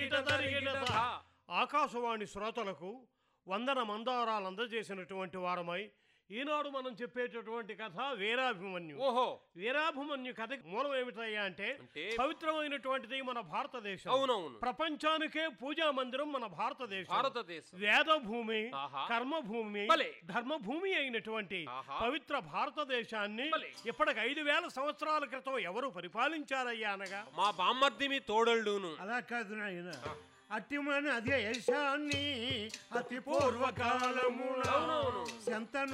తరిగిట తరిగిట తా. ఆకాశవాణి శ్రోతలకు వందన మందారాలు అందజేసినటువంటి వారమై ఈనాడు మనం చెప్పేటటువంటి కథ వీరాభిమన్యు ఓహో వీరాభిమన్యు కథ మూలం ఏమిటయ్యా అంటే అంటే? పవిత్రమైనటువంటిది మన భారతదేశం అవునవును ప్రపంచానికే పూజా మందిరం మన భారతదేశం భారతదేశం వేద భూమి ఆహా. కర్మభూమి భలే. ధర్మభూమి అయినటువంటి ఆహా. పవిత్ర భారతదేశాన్ని భలే. ఇప్పటికి ఐదు వేల సంవత్సరాల క్రితం ఎవరు పరిపాలించారయ్యా అనగా మా బామ్మర్ది మీ తోడళ్ళును అలా కాదు నాయన అట్టిమని అదే యశాన్ని అతి పూర్వకాలమున అవునవును. శంతను